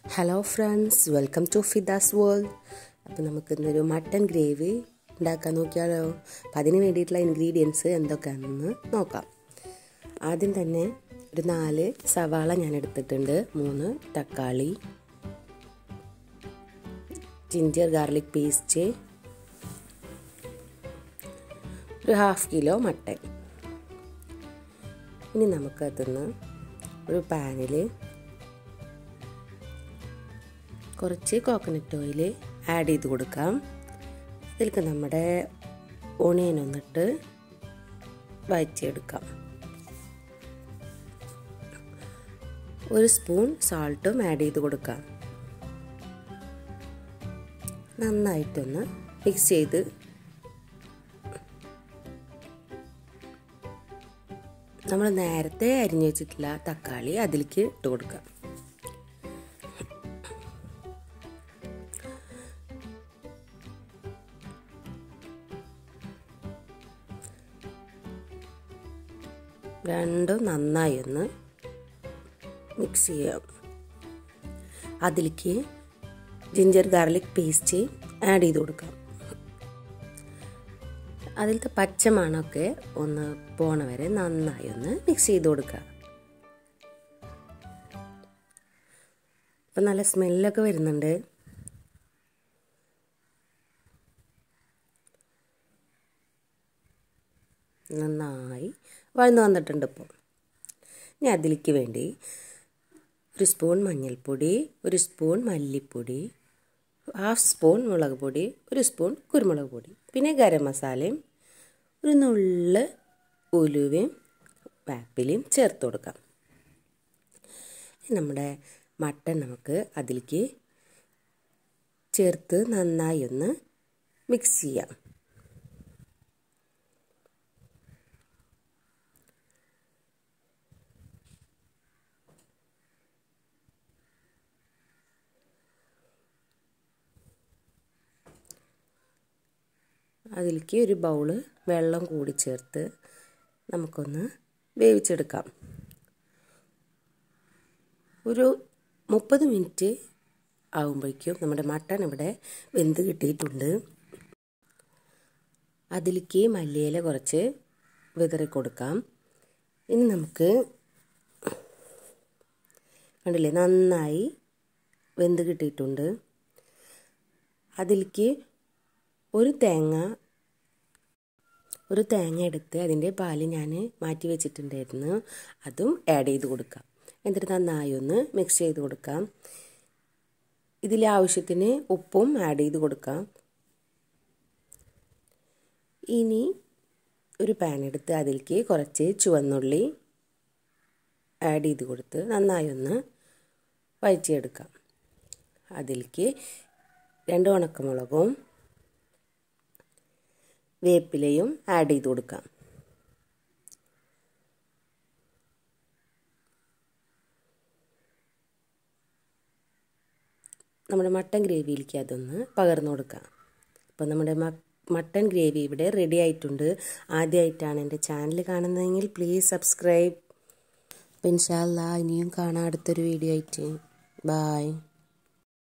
hello friends welcome to Fidas world അപ്പോൾ നമുക്ക് ഇന്നൊരു മട്ടൻ ഗ്രേവി ഉണ്ടാക്കാൻ നോക്കിയാലോ അപ്പം അതിന് വേണ്ടിയിട്ടുള്ള ഇൻഗ്രീഡിയൻസ് എന്തൊക്കെയാണെന്ന് നോക്കാം ആദ്യം തന്നെ ഒരു നാല് സവാള ഞാൻ എടുത്തിട്ടുണ്ട് മൂന്ന് തക്കാളി ജിഞ്ചർ ഗാർലിക് പേസ്റ്റ് ഒരു ഹാഫ് കിലോ മട്ടൻ ഇനി നമുക്കതിന്ന് ഒരു പാനിൽ കുറച്ച് കോക്കനട്ട് ഓയിൽ ആഡ് ചെയ്ത് കൊടുക്കാം ഇതിലേക്ക് നമ്മുടെ ഓണിയൻ ഒന്നിട്ട് വഴറ്റിയെടുക്കാം ഒരു സ്പൂൺ സാൾട്ടും ആഡ് ചെയ്ത് കൊടുക്കാം നന്നായിട്ടൊന്ന് മിക്സ് ചെയ്ത് നമ്മൾ നേരത്തെ അരിഞ്ഞു വെച്ചിട്ടുള്ള തക്കാളി അതിലേക്ക് ഇട്ട് കൊടുക്കാം രണ്ടും നന്നായി ഒന്ന് മിക്സ് ചെയ്യാം അതിലേക്ക് ജിഞ്ചർ ഗാർലിക് പേസ്റ്റ് ആഡ് ചെയ്ത് കൊടുക്കാം അതിലത്തെ പച്ചമണമൊക്കെ ഒന്ന് പോണ വരെ നന്നായി ഒന്ന് മിക്സ് ചെയ്ത് കൊടുക്കുക ഇപ്പം നല്ല സ്മെല്ലൊക്കെ വരുന്നുണ്ട് നന്നായി വഴന്നു വന്നിട്ടുണ്ട് ഇപ്പോൾ ഇനി അതിലേക്ക് വേണ്ടി ഒരു സ്പൂൺ മഞ്ഞൾപ്പൊടി ഒരു സ്പൂൺ മല്ലിപ്പൊടി ഹാഫ് സ്പൂൺ മുളക് പൊടി ഒരു സ്പൂൺ കുരുമുളക് പൊടി പിന്നെ ഗരം മസാലയും ഒരു നുള്ള് ഉലുവയും വേപ്പിലയും ചേർത്ത് കൊടുക്കാം നമ്മുടെ മട്ടൻ നമുക്ക് അതിലേക്ക് ചേർത്ത് നന്നായി ഒന്ന് മിക്സ് ചെയ്യാം അതിലേക്ക് ഒരു ബൗള് വെള്ളം കൂടി ചേർത്ത് നമുക്കൊന്ന് വേവിച്ചെടുക്കാം ഒരു മുപ്പത് മിനിറ്റ് ആകുമ്പോഴേക്കും നമ്മുടെ മട്ടൺ ഇവിടെ വെന്ത് കിട്ടിയിട്ടുണ്ട് അതിലേക്ക് മല്ലിയില കുറച്ച് വിതറി കൊടുക്കാം ഇനി നമുക്ക് കണ്ടില്ലേ നന്നായി വെന്ത് കിട്ടിയിട്ടുണ്ട് അതിലേക്ക് ഒരു തേങ്ങ ഒരു തേങ്ങ എടുത്ത് അതിൻ്റെ പാല് ഞാൻ മാറ്റി വെച്ചിട്ടുണ്ടായിരുന്നു അതും ആഡ് ചെയ്ത് കൊടുക്കാം എന്നിട്ട് നന്നായി ഒന്ന് മിക്സ് ചെയ്ത് കൊടുക്കാം ഇതിൽ ആവശ്യത്തിന് ഉപ്പും ആഡ് ചെയ്ത് കൊടുക്കാം ഇനി ഒരു പാൻ എടുത്ത് അതിലേക്ക് കുറച്ച് ചുവന്നുള്ളി ആഡ് ചെയ്ത് കൊടുത്ത് നന്നായി ഒന്ന് വഴറ്റിയെടുക്കാം അതിലേക്ക് രണ്ട് ഉണക്കമുളകും വേപ്പിലയും ആഡ് ചെയ്ത് കൊടുക്കാം നമ്മുടെ മട്ടൻ ഗ്രേവിയിലേക്ക് അതൊന്ന് പകർന്നു കൊടുക്കാം അപ്പോൾ നമ്മുടെ മട്ടൻ ഗ്രേവി ഇവിടെ റെഡി ആയിട്ടുണ്ട് ആദ്യമായിട്ടാണ് എൻ്റെ ചാനൽ കാണുന്നതെങ്കിൽ പ്ലീസ് സബ്സ്ക്രൈബ് അപ്പം ഇൻഷാല്ല ഇനിയും കാണാം അടുത്തൊരു വീഡിയോ ആയിട്ട് ബായ്